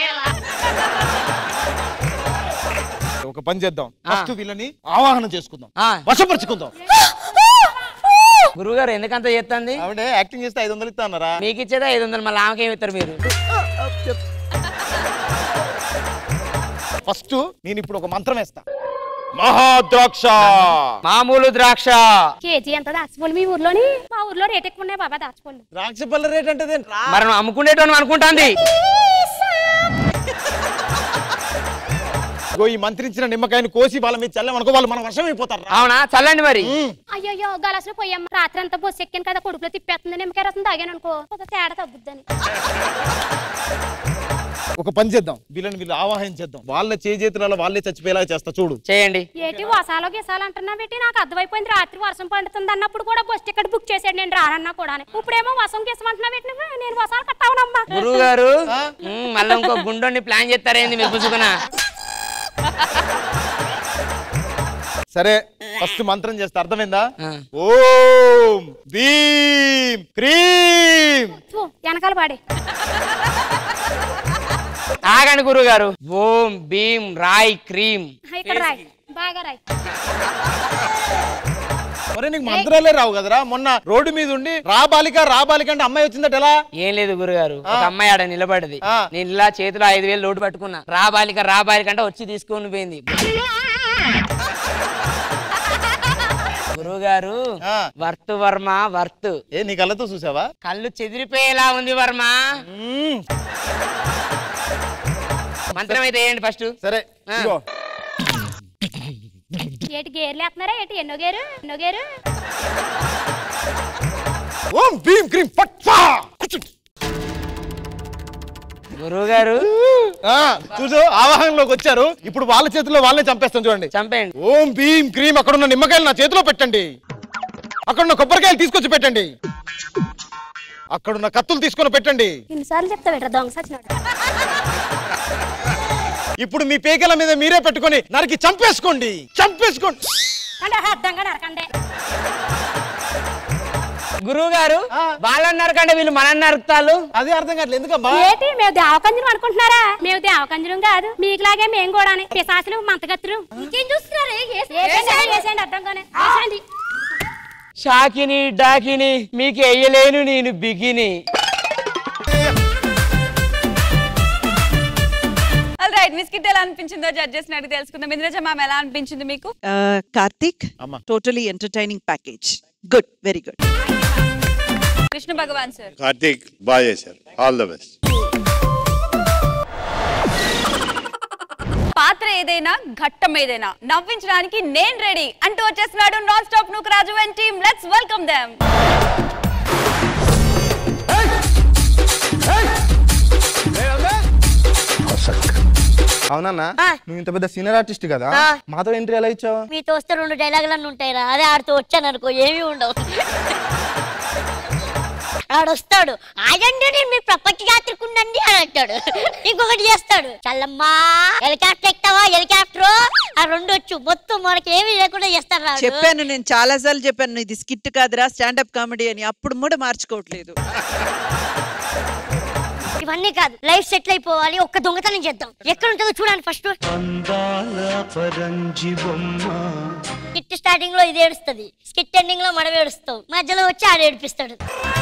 ఒక పని చేద్దాం ఫస్ట్ వీళ్ళని ఆవాహన చేసుకుందాం వశపరుచుకుందాం గురువు గారు ఎందుకంత చేస్తుంది ఆవిడే యాక్టింగ్ చేస్తే ఐదు వందలు ఇస్తా అన్నారా మీకు ఇచ్చేదా ఐదు వందలు మళ్ళీ ఆమెకేమి ఇస్తారు మీరు ఫస్ట్ నేను ఇప్పుడు ఒక మంత్రం వేస్తా మహాద్రాక్ష మామూలు ద్రాక్ష కేజీ ఎంత దాచిపోలు మీ ఊర్లోని మా ఊర్లో రేట్ ఎక్కువ ఉన్నాయి బాబా దాచిపోలు ద్రాక్ష పళ్ళ రేట్ అంటే మరి నువ్వు అమ్ముకునేటోను అనుకుంటాంది ఇగో ఈ మంత్రించిన నిమ్మకాయని కోసి వాళ్ళ మీద చల్లామనుకో వాళ్ళు మన వర్షం అయిపోతారు అవునా చల్లండి మరి అయ్యో గలాసులో పోయమ్మ రాత్రి అంతా బొస్సు ఎక్కాను కదా కొడుకులో తిప్పేస్తుంది నిమ్మకాయ రసం తాగాను అనుకో ఒక తేడా తగ్గుద్దని ఒక పని చేద్దాం వీళ్ళని వీళ్ళు ఆవాహించేద్దాం వాళ్ళ చేతులలో వాళ్ళే చచ్చిపోయేలా చేస్తా చూడు చేయండి ఏటి వసాలో గిసాలు అంటున్నా పెట్టి నాకు అర్థమైపోయింది రాత్రి వర్షం పండుతుంది అన్నప్పుడు కూడా బస్ టికెట్ బుక్ చేసాడు నేను రానన్నా కూడా ఇప్పుడేమో వర్షం గిసమంటున్నా పెట్టి నువ్వు నేను వసాలు కట్టావునమ్మా గురువు గారు మ్మ్, మళ్ళీ ఇంకో గుండోని ప్లాన్ చేస్తారేంది మీరు పుచ్చుకున్నా సరే ఫస్ట్ మంత్రం చేస్తా అర్థమైందా ఓం భీం క్రీం ఫు, వెనకాల పాడే ఆగండి గురువు గారు ఓం భీం రాయ్ క్రీమ్ ఇక్కడ రాయ్ బాగా రాయ్ మరి నీకు మంత్రాలే రావు కదరా మొన్న రోడ్డు మీద ఉండి రా బాలిక రా బాలిక అంటే అమ్మాయి వచ్చిందట ఎలా ఏం లేదు గురుగారు ఒక అమ్మాయి ఆడ నిలబడది నేను ఇలా చేతిలో ఐదు వేలు లోటు పట్టుకున్నా రా బాలిక రా బాలిక అంటే వచ్చి తీసుకొని పోయింది గురువు గారు వర్త్ వర్మ వర్త్ ఏ నీ కళ్ళతో చూసావా కళ్ళు చెదిరిపోయేలా ఉంది వర్మ మంత్రం అయితే వేయండి ఫస్ట్ సరే ఇదిగో. ఏటి గేర్లు వేస్తున్నారా ఏటి ఎన్నో గేరు ఎన్నో గేరు ఓం భీం క్రీం ఫట్ ఫా గురువు గారు ఆ, చూసు ఆవాహనలోకి వచ్చారు ఇప్పుడు వాళ్ళ చేతిలో వాళ్ళని చంపేస్తాం చూడండి చంపేయండి ఓం భీం క్రీం అక్కడ ఉన్న నిమ్మకాయలు నా చేతిలో పెట్టండి అక్కడ ఉన్న కొబ్బరికాయలు తీసుకొచ్చి పెట్టండి అక్కడున్న కత్తులు తీసుకొని పెట్టండి ఇన్నిసార్లు చెప్తా పెట్టరా దొంగ సచ్చినాడు ఇప్పుడు మీ పేకల మీద మీరే పెట్టుకొని నరికి చంపేసుకోండి చంపేసుకోండి అంటే అర్థంగా నరకండి గురువు గారు వాళ్ళని నరకండి వీళ్ళు మన నరుకుతారు అదే అర్థం కావట్లేదు ఎందుకమ్మా ఏంటి మేము దేవకంజనం అనుకుంటున్నారా మేము దేవకంజనం కాదు మీకులాగే మేము కూడా పిశాసులు మంతగత్తులు ఇంకేం చూస్తున్నారు వేసేయండి అర్థంగానే వేసేయండి షాకిని డాకిని మీకు వేయలేను నేను బిగిని ఆల్ రైట్ మీ స్కిట్ ఎలా అనిపించిందో జడ్జెస్ అడిగి తెలుసుకుందాం ఇంద్రజ మ్యామ్ ఎలా అనిపించింది మీకు Karthik totally entertaining package good very good Krishna Bhagavan sir Karthik బాగా చేశారు ఆల్ ద బెస్ట్ పాత్ర ఏదైనా ఘట్టం ఏదైనా నవ్వించడానికి నేను రెడీ అంటూ వచ్చేస్తున్నాడు non stop Nook Raju and team let's welcome them అవునన్నా నువ్వు ఇంత పెద్ద సీనియర్ ఆర్టిస్ట్ కదా ఆ. మాతో ఎంట్రీ ఎలా ఇచ్చావు మీతో వస్తే రెండు డైలాగులన్నీ ఉంటాయిరా అదే ఆడితో వచ్చాను అనుకో ఏమీ ఉండవు ఆడొస్తాడు ఆగండి నేను మీ ప్రపంచ యాత్రికుండండి అని అంటాడు ఇంకొకటి చేస్తాడు చల్లమ్మా హెలికాప్టర్ ఎక్కుతావా హెలికాప్టర్ ఆ రెండు వచ్చు మొత్తం మనకి ఏమీ లేకుండా చేస్తాడు రాడు. చెప్పాను నేను చాలా సార్లు చెప్పాను ఇది స్కిట్ కాదురా స్టాండప్ కామెడీ అని అప్పుడు కూడా మార్చుకోవట్లేదు ఇవన్నీ కాదు లైఫ్ సెటిల్ అయిపోవాలి ఒక్క దొంగతనం చేద్దాం ఎక్కడ ఉంటుందో చూడండి ఫస్ట్ స్కిట్ స్టార్టింగ్ లో ఇది ఏడుస్తుంది స్కిట్ ఎండింగ్ లో మనం ఏడుస్తాం మధ్యలో వచ్చి ఆడ ఏడిపిస్తాడు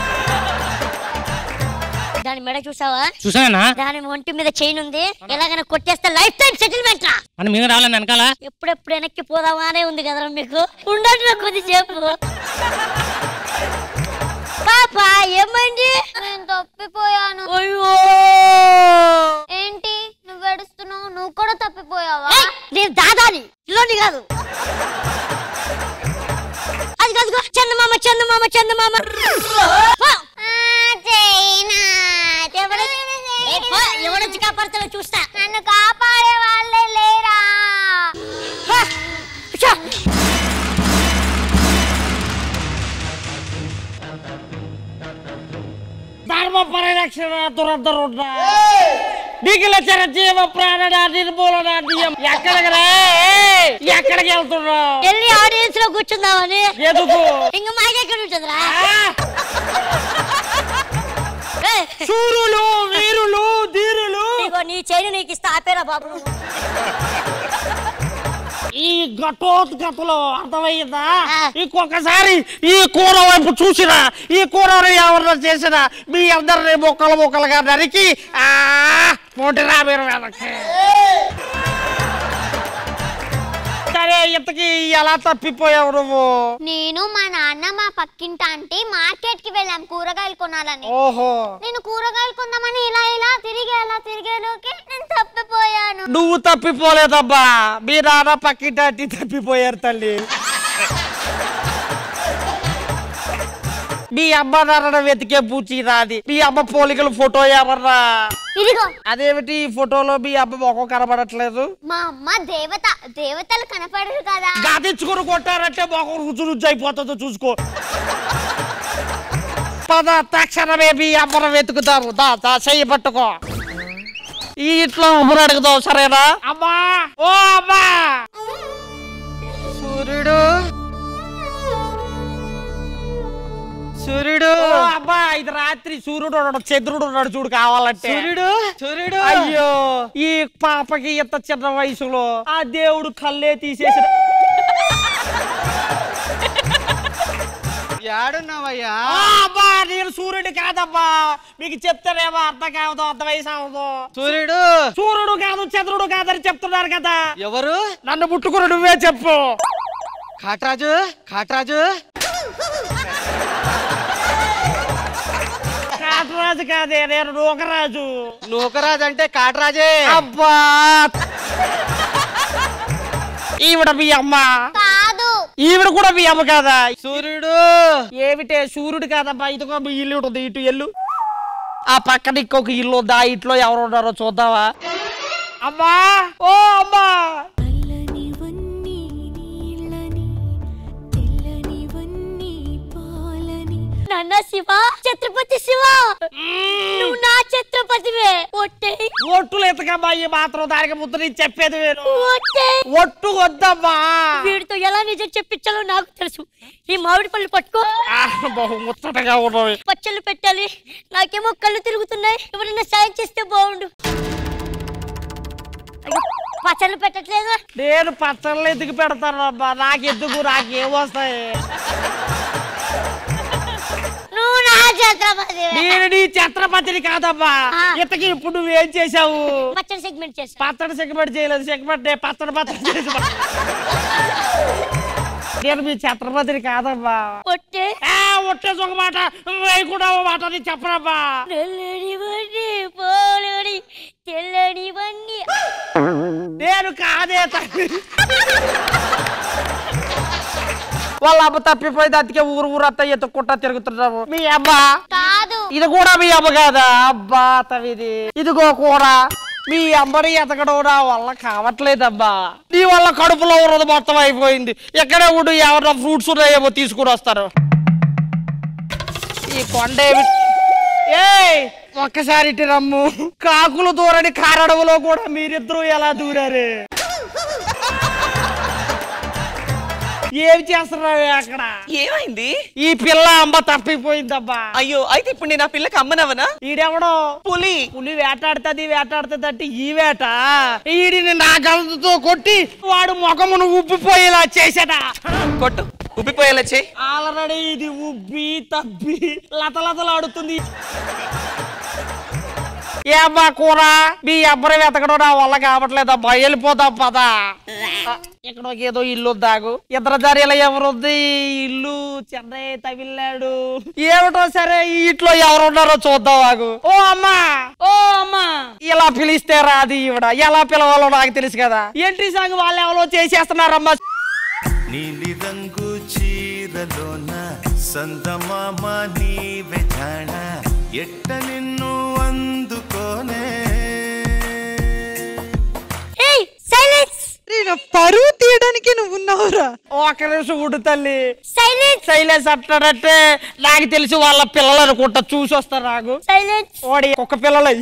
దాని మెడ చూసావా చూసానా దాని ఒంటి మీద చైన్ ఉంది ఎలాగైనా కొట్టేస్తే లైఫ్ టైం సెటిల్మెంట్ రా మనం మీద రావాలని వెనకాల ఎప్పుడెప్పుడు వెనక్కి పోదామా అనే ఉంది కదరా మీకు ఉండండి నా కొద్దిసేపు పాప ఏమైంది నేను తప్పిపోయాను అయ్యో ఏంటి నువ్వు ఏడుస్తున్నావు నువ్వు కూడా తప్పిపోయావా ఏయ్, నేను దాదాని ఇల్లోని కాదు అది కాదు చందమామ చందమామ చందమామ పో. ఎవడు- ఏ, పో, ఎవడొచ్చి కాపాడుతాడో చూస్తా నన్ను కాపాడే వాళ్ళే లేరా ధర్మ పరిరక్షణ దురదరుడ నీకుల చిరజీవ ప్రాణన నిర్మూలన నియం ఎక్కడికి రా ఏయ్! ఎక్కడికి వెళ్తున్నావు వెళ్ళి ఆడియన్స్ లో కూర్చుందామని ఎందుకు? ఇంక మాకెక్కడ ఉంటుందిరా ఏయ్. శూరులు వీరులు ధీరులు ఇగో నీ చైన్ నీకు ఇస్తా ఆపేరా బాబు నువ్వు. ఈ ఘటోత్కతలో అర్థమయ్యిందా ఇంకొకసారి ఈ కూర వైపు చూసినా ఈ కూరని ఎవరిలో చేసినా మీ అందరిని మొక్కలు మొక్కలుగా నరికి ఆ పోటీరా మీరు వెనక్కి సరే ఇంతకి ఎలా తప్పిపోయావు నువ్వు నేను మా నాన్న మా పక్కింటి ఆంటీ మార్కెట్ కి వెళ్ళాం కూరగాయలు కొనాలని ఓహో నేను కూరగాయలు కొందామని ఇలా ఇలా తిరిగి అలా తిరిగేలోకి నేను తప్పిపోయాను నువ్వు తప్పిపోలేదబ్బా మీ నాన్న పక్కింటి తప్పిపోయారు తల్లి మీ అమ్మ నాన్న వెతికే పూచి రాది మీ అమ్మ పోలికల ఫోటో ఎవర్రా ఇదిగో అదేమిటి ఈ ఫోటోలో మీ అమ్మ మొఖం కనబడట్లేదు మా అమ్మ దేవత దేవతలు కనపడరు కదా గాదించుకుని కొట్టారంటే మొఖం రుచి రుచి అయిపోతుందో చూసుకో పద తక్షణమే మీ అమ్మను వెతుకుతారు దా దా చెయ్యి పట్టుకో ఈ ఇంట్లో అమ్మను అడుగుదాం సరేనా అమ్మా ఓ అమ్మా సూర్యుడు సూర్యుడు ఓ అబ్బా ఇది రాత్రి సూర్యుడు ఉన్నాడు చంద్రుడు ఉన్నాడు చూడు కావాలంటే సూర్యుడు సూర్యుడు అయ్యో ఈ పాపకి ఇంత చిన్న వయసులో ఆ దేవుడు కళ్ళే తీసేసిన యాడున్నావయ్యా ఆ, అబ్బా నేను సూర్యుడు కాదబ్బా మీకు చెప్తానేమో అర్థం కావదు అర్థ వయసు అవదు సూర్యుడు సూర్యుడు కాదు చంద్రుడు కాదని చెప్తున్నారు కదా ఎవరు నన్ను ముట్టుకుని నువ్వే చెప్పు కాట్రాజు కాట్రాజు కాటరాజు కాదే నేను నూకరాజు నూకరాజు అంటే కాట్రాజే అబ్బా ఈవిడ మీ అమ్మ కాదు ఈవిడ కూడా మీ అమ్మ కాదా సూర్యుడు ఏమిటే సూర్యుడు కాదబ్బా ఇదిగో మీ ఇల్లు ఉంటుంది ఇటు ఎల్లు ఆ పక్కన ఇంకొక ఇల్లు ఉందా ఆ ఇంట్లో ఎవరు ఉన్నారో చూద్దామా అమ్మా ఓ అమ్మా నాన్న శివ ఛత్రపతి శివ ఎందుకమ్మా ఈ మాత్రం దానికి ముందు నేను చెప్పేది వేరు ఒట్టు వద్దమ్మా వీడితో ఎలా నిజం చెప్పించాలో నాకు తెలుసు ఈ మామిడి పళ్ళు పట్టుకో బహు ముచ్చటగా ఉన్నవి పచ్చళ్ళు పెట్టాలి నాకేమో కళ్ళు తిరుగుతున్నాయి ఎవరైనా సాయం చేస్తే బాగుండు అయ్యో, పచ్చళ్ళు పెట్టట్లేదు నేను పచ్చళ్ళు ఎందుకు పెడతాను అబ్బా నాకెందుకు నాకేం వస్తాయి నువ్వు నా ఛత్రపతి నేను నీ ఛత్రపతిని కాదమ్మా ఇంతకి ఇప్పుడు నువ్వేం చేసావు పచ్చడి సెగ్మెంట్ చేస్తా పచ్చడి సెగ్మెంట్ చేయలేదు సెగ్మెంట్ నేను పచ్చడి పచ్చడి చేసి నేను మీ ఛత్రపతిని కాదమ్మా ఒట్టే ఆ, ఒట్టేసి ఒక మాట వేయి కూడా ఒక మాట నేను చెప్పనమ్మా నల్లనివన్నీ పోలని తెల్లనివన్నీ నేను కాదే తల్లి వాళ్ళ అమ్మ తప్పిపోయింది అందుకే ఊరు ఊరు అంతా ఎత్తుకుంటా తిరుగుతున్నాము మీ అమ్మ కాదు ఇది కూడా మీ అమ్మ కాదా అబ్బా తవిది ఇదిగో కూర మీ అమ్మని ఎతకడం నా వల్ల కావట్లేదమ్మా నీ వల్ల కడుపులో ఉన్నది మొత్తం అయిపోయింది ఎక్కడే ఉండు ఎవరన్నా ఫ్రూట్స్ ఉన్నాయేమో తీసుకుని వస్తారు ఈ కొండ ఏమి ఏయ్ ఒక్కసారి ఇటు రమ్ము కాకులు దూరని కారడవులో కూడా మీరిద్దరూ ఎలా దూరారు ఏం చేస్తున్నావు అక్కడ ఏమైంది ఈ పిల్ల అమ్మ తప్పిపోయిందబ్బా అయ్యో అయితే ఇప్పుడు నేను ఆ పిల్లకి అమ్మనవనా ఈడెవడో పులి పులి వేటాడుతుంది వేటాడుతుంది అంటే ఈ వేట ఈడిని నా గలతో కొట్టి వాడు ముఖమును ఉబ్బిపోయేలా చేశాడా కొట్టు ఉబ్బిపోయేలా చేయి ఆల్రెడీ ఇది ఉబ్బి తబ్బి లతలతలాడుతుంది ఏ అబ్బా కూర మీ అబ్బరి వెతకడం నా వల్ల కావట్లేదబ్బా వెళ్ళిపోతాం పదా ఇక్కడ ఒక ఏదో ఇల్లు దాగు ఇద్దరు దారిలో ఎవరుంది ఈ ఇల్లు చెన్నై తమిళనాడు ఏమిటో సరే ఈ ఇంట్లో ఎవరున్నారో చూద్దాం ఆగు ఓ అమ్మా ఓ అమ్మా ఇలా పిలిస్తే రాదు ఈవిడ ఎలా పిలవాలో నాకు తెలుసు కదా ఎంట్రీ సాంగ్ వాళ్ళు ఎవరో చేసేస్తున్నారమ్మా నీలి రంగు చీరలోన సందమామ నీవే జాణ ఎట్ట నిన్ను అందుకోనే ఏయ్ సైలెన్స్ నేను పరువు తీయడానికి నువ్వు ఉన్నావురా ఒక నిమిషం ఉండు తల్లి సైలెన్స్ సైలెన్స్ అంటాడంటే నాకు తెలిసి వాళ్ళ పిల్లలు అనుకుంటా చూసి వస్తారు నాకు సైలెన్స్ ఓడి ఒక పిల్లలు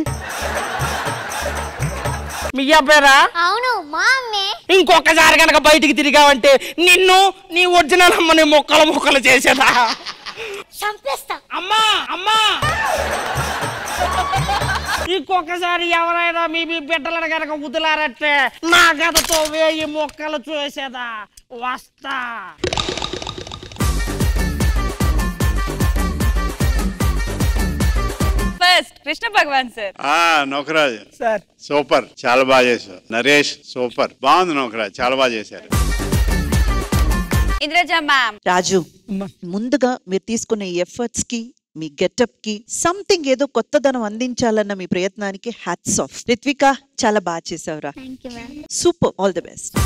మీ అబ్బాయిరా అవును మా అమ్మే ఇంకొకసారి కనుక బయటికి తిరిగావంటే నిన్ను నీ ఒరిజినల్ అమ్మని మొక్కలు మొక్కలు చేసేదా చంపేస్తా అమ్మా అమ్మా ఇంకొకసారి ఎవరైనా మీ మీ బిడ్డలను కనుక వదిలారంటే నా గదతో వేయి మొక్కలు చూసేదా వస్తా ఫస్ట్ కృష్ణ భగవాన్ సార్ ఆ నౌకరాజు సార్ సూపర్ చాలా బాగా చేశారు నరేష్ సూపర్ బాగుంది నౌకరాజు చాలా బాగా చేశారు ఇంద్రజ మ్యామ్ రాజు ముందుగా మీరు తీసుకున్న ఎఫర్ట్స్ కి మీ గెటప్ కి సంథింగ్ ఏదో కొత్తదనం అందించాలన్న మీ ప్రయత్నానికి హ్యాట్స్ ఆఫ్ రిత్విక చాలా బాగా చేసావురా సూపర్ ఆల్ ది బెస్ట్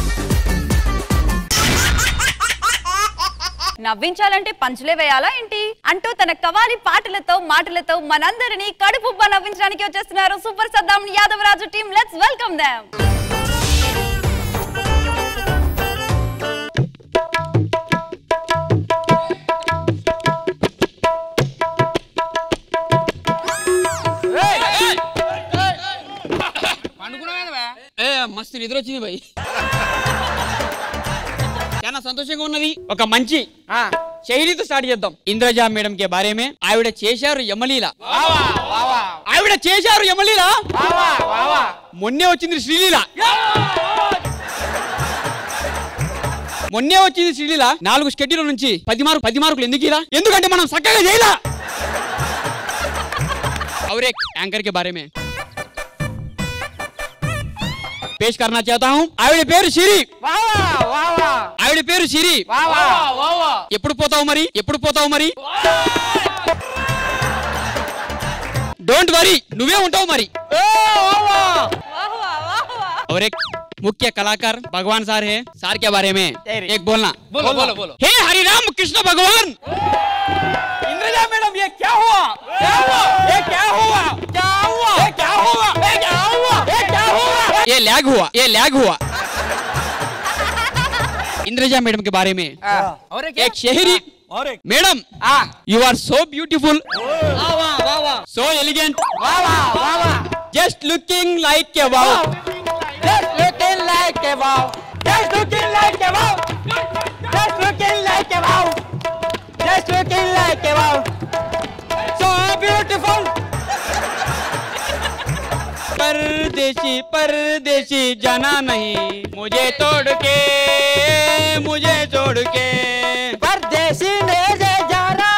నవ్వించాలంటే పంచులే వేయాలా ఏంటి అంటూ తన కవాలి పాటలతో మాటలతో మనందరినీ కడుపుబ్బ నవ్వించడానికి వచ్చేస్తున్నారు super Saddam Yadavaraju team let's welcome them ఏ మస్తు నిద్ర వచ్చింది భయ్ చాలా సంతోషంగా ఉన్నది ఒక మంచి శైలితో స్టార్ట్ చేద్దాం ఇంద్రజా మేడం కే బారే మే ఆవిడ చేశారు యమలీల ఆవిడ చేశారు యమలీల మొన్నే వచ్చింది శ్రీలీల మొన్నే వచ్చింది శ్రీలీల నాలుగు షెడ్యూల్ నుంచి పది మార్కు పది మార్కులు ఎందుకు ఇలా ఎందుకంటే మనం చక్కగా చేయలా और एक एंकर के बारे में पेश करना चाहता हूँ ఆవిడ పేరు సిరి ఆవిడ పేరు సిరి ఎప్పుడు పోతావు మరి ఎప్పుడు పోతావు మరి డోంట్ వరీ నువ్వే ఉంటావు మరి और एक मुख्य कलाकार भगवान सर है सर के बारे में एक बोलना बोलो, बोलो, बोलो। हे हरिराम कृष्ण भगवान इंद्रजा मैडम ये क्या हुआ क्या हुआ ये क्या हुआ क्या हुआ ये क्या हुआ ये क्या हुआ ये क्या हुआ ये लैग हुआ ये लैग हुआ इंद्रजा मैडम के बारे में और एक शहरी madam you are so beautiful so elegant just looking like a wow just looking like a wow just looking like a wow just looking like a wow just looking like a wow so beautiful परदेसी परदेसी जाना नहीं मुझे तोड़ के मुझे छोड़ के परदेसी मेरे जाना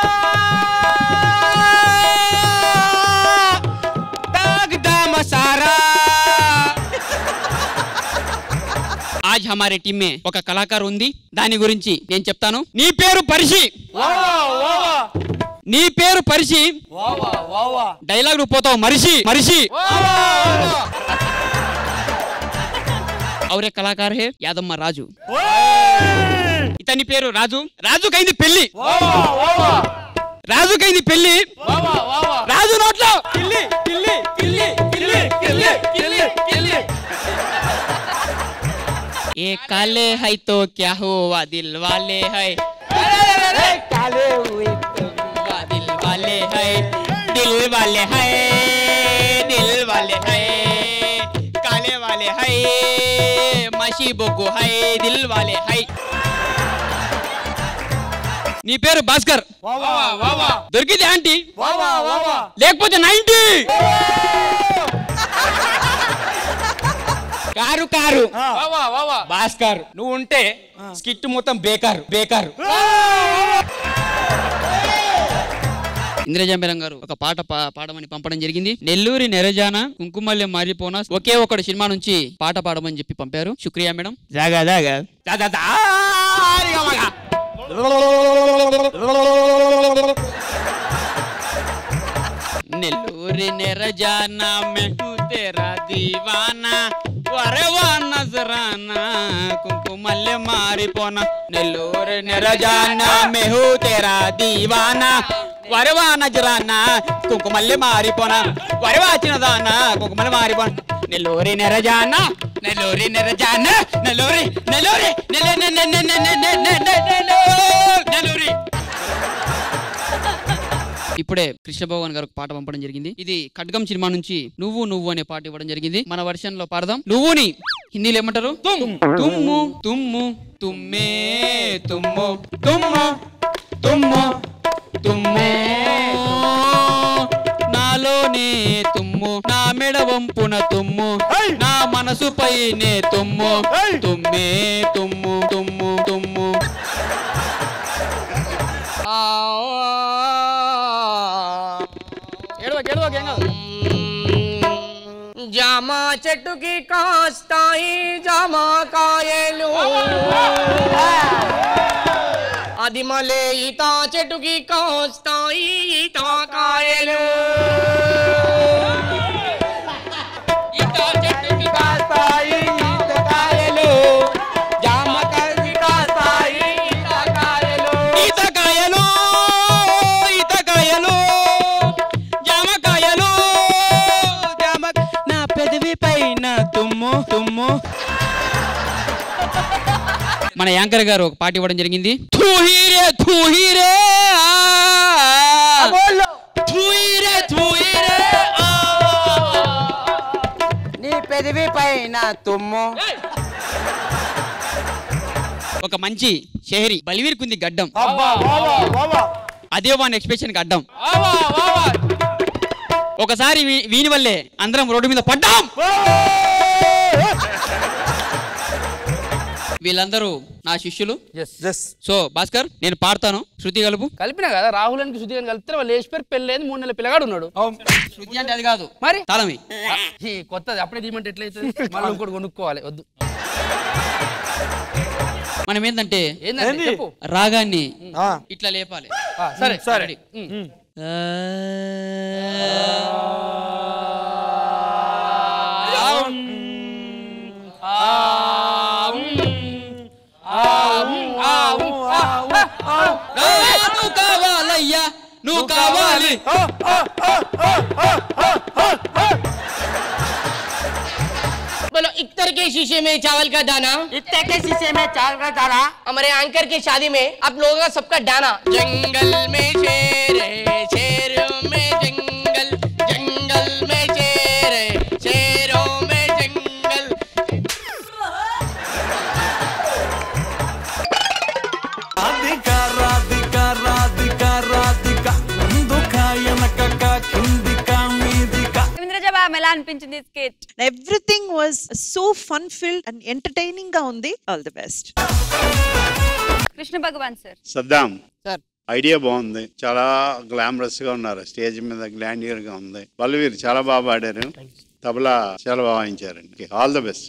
दागदाम सारा आज हमारे टीम में ఒక కళాకారు ఉంది దాని గురించి నేను చెప్తాను నీ పేరు పరిషి నీ పేరు పరిషి డైలాగ్ నువ్వు పోతావు మరిషి మరిషి ఔరే కళాకారు హే యాదమ్మ రాజు ఇతని పేరు రాజు రాజుకైంది పెళ్లి రాజుకైంది పెళ్లి రాజు నోట్లో కిల్లి కిల్లి కిల్లి కిల్లి కిల్లి కిల్లి కిల్లి ఏ काले है तो क्या हुआ दिल वाले है काले हुए तो हुआ दिल वाले है दिल वाले है दिल वाले है काले वाले है మషీబు को है दिल वाले है నీ పేరు భాస్కర్ దొరికింది ఆంటీ లేకపోతే నైన్టీ కారు కారు భాస్కర్ నువ్వు ఉంటే స్కిట్ మొత్తం బేకారు బేకారు ఇంద్రజా మేడం గారు ఒక పాట పా- పాడమని పంపడం జరిగింది నెల్లూరి నెరజాన కుంకుమల్లె మారిపోనా ఒకే ఒకటి సినిమా నుంచి పాట పాడమని చెప్పి పంపారు శుక్రియా మేడం జాగా జాగా దా, దా, దా, రిగా మగా. నెల్లూరి నెరజానా మెహు తెరా దీవానా వరవా నజరానా కుంకుమల్లె మారిపోనా నెల్లూరి నెరజానా మెహు తెరా దీవానా వరవా నజరానా కుంకుమల్లె మారిపోనా వరవా చిన్నదానా కుంకుమల్లె మారిపోనా నెల్లూరి నెరజానా నెల్లూరి నెరజానా నెల్లూరి నెల్లూరి నెల్ల- నె- నె- నె- నె- నె- నె- నె- నె- నె- నె- నెల్లూరి ఇప్పుడే కృష్ణ భగవాన్ గారు ఒక పాట పంపడం జరిగింది ఇది ఖడ్గం సినిమా నుంచి నువ్వు నువ్వు అనే పాట ఇవ్వడం జరిగింది మన వర్షన్ లో పాడదాం నువ్వుని హిందీలో ఏమంటారు తుమ్ము తుమ్ము తుమ్మే తుమ్ము తుమ్ము తుమ్ము తుమ్మే నాలోనే తుమ్ము నా మెడ వంపున తుమ్ము నా మనసుపై నే తుమ్ము తుమ్మే తుమ్ము తుమ్ము తుమ్ము జామ చెట్టుకి కాస్తాయి జామకాయలు అది మలే ఈత చెట్టుకి కాస్తాయి ఈతకాయలు ఈత చెట్టుకి కాస్తాయి ఈతకాయలు జామకాయకి కాస్తాయి ఈతకాయలు ఈతకాయలు ఈతకాయలు జామకాయలు జామ నా పెదవి పైన తుమ్ము తుమ్ము మన యాంకర్ గారు ఒక పాట ఇవ్వడం జరిగింది థూహీరే థూహీరే థూహీరే థూహీరే నీ పెదవి పైన తుమ్ము ఒక మంచి షహరి బలివీర్ కుంది గడ్డం అదే వాని ఎక్స్ప్రెషన్ అడ్డం ఒకసారి వీ- వీని వల్లే అందరం రోడ్డు మీద పడ్డాం వీళ్ళందరూ నా శిష్యులు సో భాస్కర్ నేను పాడతాను శృతి కలుపు కలిపినా కదా రాహులానికి శృతి గారిని కలిపితే వాళ్ళు లేచిపోయి పెళ్ళేది మూడు నెలల పిల్లగాడు ఉన్నాడు శృతి అంటే అది కాదు మరి తాళమి ఈ కొత్తది అప్పుడే తీయమంటే ఎట్లయితుంది మళ్ళీ ఇంకోటి కొనుక్కోవాలి వద్దు మనం ఏంటంటే ఏందంటే చెప్పు రాగాన్ని ఇట్లా లేపాలి ఆ, సరే సరే రెడీ. ఉమ్. నువ్వు కావాలయ్యా నువ్వు కావాలి बोलो इतर के शीशे में चावल का दाना इतर के शीशे में चावल का दाना हमारे एंकर की शादी में आप लोगों का सबका डाना जंगल में शेर है शेर में जंगल जंगल में शेर ఎలా అనిపించింది sketch everything was so fun filled and entertaining గా ఉంది all the best Krishna Bhagavan sir Saddam sir idea బాగుంది చాలా గ్లామరస్ గా ఉన్నారు స్టేజ్ మీద గ్లాండియర్ గా ఉంది వాళ్ళు వీరు చాలా బాగా పాడారు తబలా చాలా బాగా వాయించారండి all the best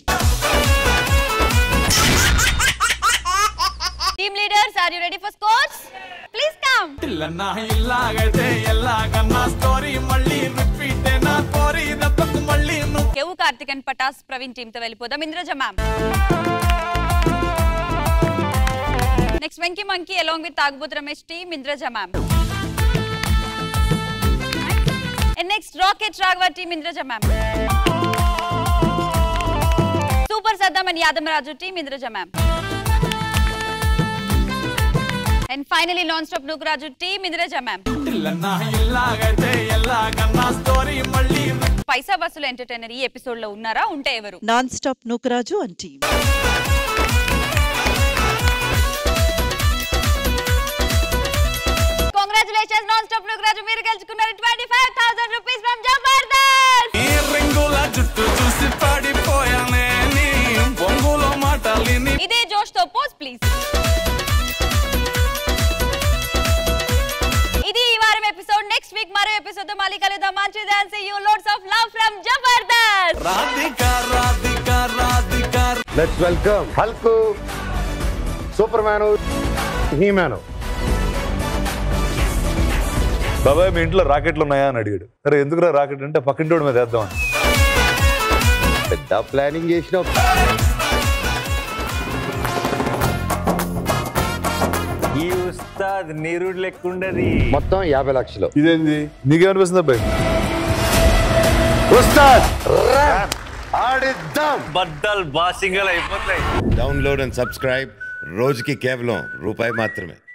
team leaders are you ready for scores please come ఇల్లన్నా ఇల్లాగైతే ఎల్లాగన్నా స్టోరీ మళ్ళీ రిపీట్ నా కోరి దెబ్బకు మళ్ళీ నువ్వు కేవు కార్తిక్ అండ్ పటాస్ ప్రవీణ్ టీమ్ తో వెళ్ళిపోదాం Indraja ma'am next Venky monkey along with Tagubothu Ramesh team Indraja ma'am and next rocket Raghava team Indraja ma'am super Saddam and Yadamaraju team Indraja ma'am and finally non stop Nookaraju team Indraja ma'am ఇల్లన్నా ఇల్లాగైతే ఎల్లాగన్నా స్టోరీ మళ్ళీ పైసా బస్సులు ఎంటర్టైనర్ ఈ ఎపిసోడ్ లో ఉన్నారా ఉంటే ఎవరు non stop Nookaraju and team congratulations non stop Nookaraju మీరు గెలుచుకున్నారు twenty five thousand rupees from Jabardasth నీ రింగుల జుట్టు చూసి పడిపోయానే నీ బొంగులో మాటలిని ఇదే జోష్ తో పోస్ట్ ప్లీజ్ ఇది ఈ వారం ఎపిసోడ్ నెక్స్ట్ వీక్ మరో ఎపిసోడ్ తో మళ్ళీ కలుద్దాం మంచి dance you loads of love from Jabardasth Radhika Radhika Radhika let's welcome Hulk Superman He Man బాబాయ్ మీ ఇంట్లో రాకెట్లు ఉన్నాయా అని అడిగాడు సరే ఎందుకురా రాకెట్ అంటే పక్కింటోడి మీద వేద్దాం అని పెద్ద ప్లానింగ్ చేసినావు ఈ ఉస్తాద్ నీరుడు లెక్కుండది మొత్తం యాభై లక్షలు ఇదేంది నీకేమనిపిస్తుంది అబ్బాయి ఉస్తాద్ ఆడిద్దాం బద్దల్ బాసింగల్ అయిపోతాయి డౌన్లోడ్ అండ్ సబ్స్క్రైబ్ రోజుకి కేవలం రూపాయి మాత్రమే